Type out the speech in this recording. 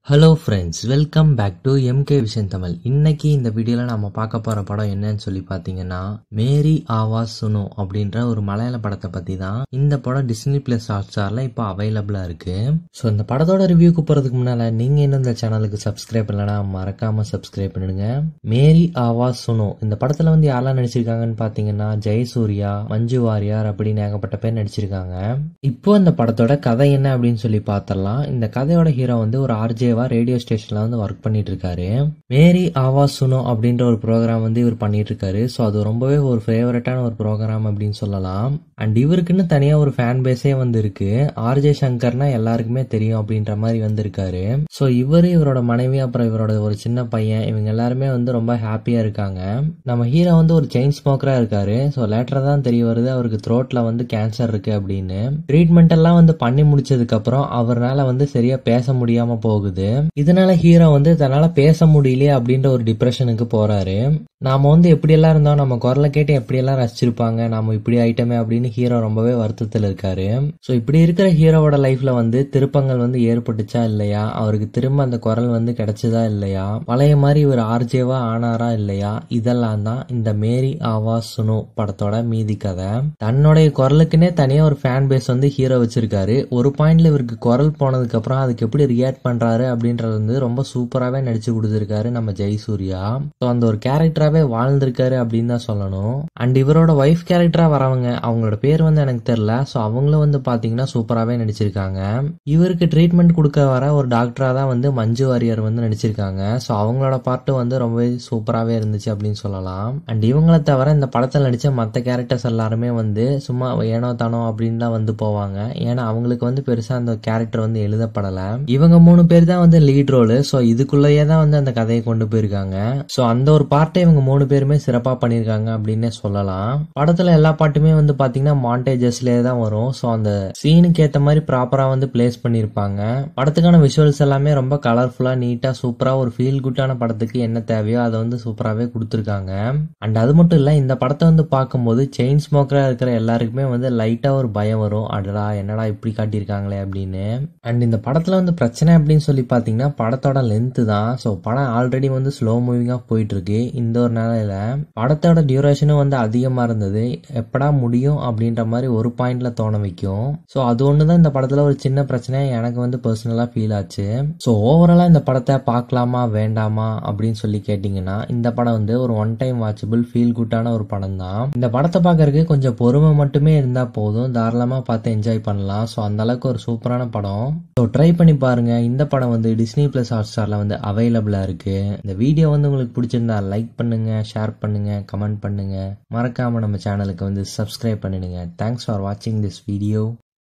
hello friends welcome back to MK vision Tamil இன்னைக்கு இந்த வீடியோவில் நம்ம பார்க்க போகிற படம் என்னன்னு சொல்லி பார்த்தீங்கன்னா மேரி ஆவாஸ் சுனு அப்படின்ற ஒரு மலையாள படத்தை பற்றி தான் இந்த படம் டிஸ்னி பிளஸ் ஹாட் ஸ்டாரில் இப்போ அவைலபிளாக இருக்கு ஸோ இந்த படத்தோட ரிவ்யூக்கு போகிறதுக்கு முன்னால் நீங்கள் இன்னும் இந்த சேனலுக்கு சப்ஸ்கிரைப் இல்லைனா மறக்காமல் சப்ஸ்கிரைப் பண்ணிடுங்க மேரி ஆவாஸ் சுனு இந்த படத்தில் வந்து யாரெல்லாம் நடிச்சிருக்காங்கன்னு பார்த்தீங்கன்னா ஜெயசூர்யா மஞ்சு வாரியார் அப்படின்னு ஏகப்பட்ட பேர் நடிச்சிருக்காங்க இப்போ இந்த படத்தோட கதை என்ன அப்படின்னு சொல்லி பார்த்தரலாம் இந்த கதையோட ஹீரோ வந்து ஒரு ஆர்ஜேவா ரேடியோ ஸ்டேஷன்ல வந்து ஒர்க் பண்ணிட்டு இருக்காரு மேரி ஆவாஸ் சுனோ அப்படின்ற ஒரு ப்ரோக்ராம் வந்து இவர் பண்ணிட்டு இருக்காரு ஸோ அது ரொம்பவே ஒரு ஃபேவரட்டான ஒரு ப்ரோக்ராம் அப்படின்னு சொல்லலாம் அண்ட் இவருக்குன்னு தனியா ஒரு ஃபேன் பேஸே வந்து இருக்கு ஆர்ஜே சங்கர்னா எல்லாருக்குமே தெரியும் அப்படின்ற மாதிரி வந்து இருக்காரு ஸோ இவர் இவரோட மனைவி அப்புறம் இவரோட ஒரு சின்ன பையன் இவங்க எல்லாருமே வந்து ரொம்ப ஹாப்பியா இருக்காங்க நம்ம ஹீரோ வந்து ஒரு செயின் ஸ்மோக்கரா இருக்காரு ஸோ லேட்டரா தான் தெரிய வருது அவருக்கு த்ரோட்ல வந்து கேன்சர் இருக்கு அப்படின்னு ட்ரீட்மெண்ட் எல்லாம் வந்து பண்ணி முடிச்சதுக்கு அப்புறம் அவரால் வந்து சரியா பேச முடியாம போகுது இதனால ஹீரோ வந்து தன்னால பேச முடியலையே அப்படின்ற ஒரு டிப்ரெஷனுக்கு போறாரு நாம வந்து எப்படியெல்லாம் இருந்தோம் நம்ம குரலை கேட்டு எப்படியெல்லாம் ரசிச்சிருப்பாங்க நாம இப்படி ஆயிட்டமே அப்படின்னு ஹீரோ ரொம்பவே வருத்தத்தில் இருக்காரு ஸோ இப்படி இருக்கிற ஹீரோவோட லைஃப்ல வந்து திருப்பங்கள் வந்து ஏற்பட்டுச்சா இல்லையா அவருக்கு திரும்ப அந்த குரல் வந்து கிடைச்சதா இல்லையா பழைய மாதிரி இவர் ஆர்ஜேவா ஆனாரா இல்லையா இதெல்லாம் தான் இந்த மேரி ஆவாஸ் சுனு படத்தோட மீதி கதை தன்னுடைய குரலுக்குன்னே தனியா ஒரு ஃபேன் பேஸ் வந்து ஹீரோ வச்சிருக்காரு ஒரு பாயிண்ட்ல இவருக்கு குரல் போனதுக்கு அப்புறம் அதுக்கு எப்படி ரியாக்ட் பண்றாரு அப்படின்றது வந்து ரொம்ப சூப்பராகவே நடிச்சு கொடுத்துருக்காரு நம்ம ஜெயசூர்யா ஸோ அந்த ஒரு கேரக்டராகவே வாழ்ந்திருக்காரு அப்படின்னு தான் சொல்லணும் அண்ட் இவரோட ஒய்ஃப் கேரக்டரா வரவங்க அவங்களோட பேர் வந்து எனக்கு தெரியல ஸோ அவங்களும் வந்து பார்த்தீங்கன்னா சூப்பராகவே நடிச்சிருக்காங்க இவருக்கு ட்ரீட்மெண்ட் கொடுக்க வர ஒரு டாக்டரா தான் வந்து மஞ்சு வாரியர் வந்து நடிச்சிருக்காங்க ஸோ அவங்களோட பாட்டு வந்து ரொம்பவே சூப்பராகவே இருந்துச்சு அப்படின்னு சொல்லலாம் அண்ட் இவங்களை தவிர இந்த படத்தில் நடித்த மற்ற கேரக்டர்ஸ் எல்லாருமே வந்து சும்மா ஏனோ தானோ அப்படின்னு தான் வந்து போவாங்க ஏன்னா அவங்களுக்கு வந்து பெருசாக அந்த கேரக்டர் வந்து எழுதப்படலை இவங்க மூணு பேர் தான் வந்து லீட் ரோலு ஸோ இதுக்குள்ளேயே தான் வந்து அந்த கதையை கொண்டு போயிருக்காங்க ஸோ அந்த ஒரு பாட்டை இவங்க மூணு பேருமே சிறப்பாக பண்ணியிருக்காங்க அப்படின்னே சொல்லலாம் படத்தில் எல்லா பாட்டுமே வந்து பார்த்தீங்கன்னா மாண்டேஜஸ்லேயே தான் வரும் ஸோ அந்த சீனுக்கு ஏற்ற மாதிரி ப்ராப்பராக வந்து பிளேஸ் பண்ணியிருப்பாங்க படத்துக்கான விஷுவல்ஸ் எல்லாமே ரொம்ப கலர்ஃபுல்லாக நீட்டாக சூப்பராக ஒரு ஃபீல் குட்டான படத்துக்கு என்ன தேவையோ அதை வந்து சூப்பராகவே கொடுத்துருக்காங்க அண்ட் அது மட்டும் இல்லை இந்த படத்தை வந்து பார்க்கும்போது செயின் ஸ்மோக்கராக இருக்கிற எல்லாருக்குமே வந்து லைட்டாக ஒரு பயம் வரும் அடடா என்னடா இப்படி காட்டியிருக்காங்களே அப்படின்னு அண்ட் இந்த படத்தில் வந்து பிரச்சனை அப்படின்னு சொல்லி பார்த்தீங்கன்னா படத்தோட லென்த்து தான் ஸோ படம் ஆல்ரெடி வந்து ஸ்லோ மூவிங்காக போயிட்டு இருக்கு இந்த ஒரு நிலையில படத்தோட டியூரேஷனும் வந்து அதிகமாக இருந்தது எப்படா முடியும் அப்படின்ற மாதிரி ஒரு பாயிண்ட்ல தோண வைக்கும் ஸோ அது ஒன்று தான் இந்த படத்தில் ஒரு சின்ன பிரச்சனை எனக்கு வந்து பர்சனலாக ஃபீல் ஆச்சு ஸோ ஓவராலாக இந்த படத்தை பார்க்கலாமா வேண்டாமா அப்படின்னு சொல்லி கேட்டிங்கன்னா இந்த படம் வந்து ஒரு ஒன் டைம் வாட்சபிள் ஃபீல் குட்டான ஒரு படம் தான் இந்த படத்தை பார்க்கறதுக்கு கொஞ்சம் பொறுமை மட்டுமே இருந்தால் போதும் தாராளமாக பார்த்து என்ஜாய் பண்ணலாம் ஸோ அந்த அளவுக்கு ஒரு சூப்பரான படம் ஸோ ட்ரை பண்ணி பாருங்க இந்த படம் வந்து டிஸ்னி பிளஸ் ஹாட் ஸ்டாரில் வந்து அவைலபிளாக இருக்கு இந்த வீடியோ வந்து உங்களுக்கு பிடிச்சிருந்தா லைக் பண்ணுங்க ஷேர் பண்ணுங்க கமெண்ட் பண்ணுங்க மறக்காம நம்ம சேனலுக்கு வந்து சப்ஸ்கிரைப் பண்ணிடுங்க தேங்க்ஸ் ஃபார் வாட்சிங் திஸ் வீடியோ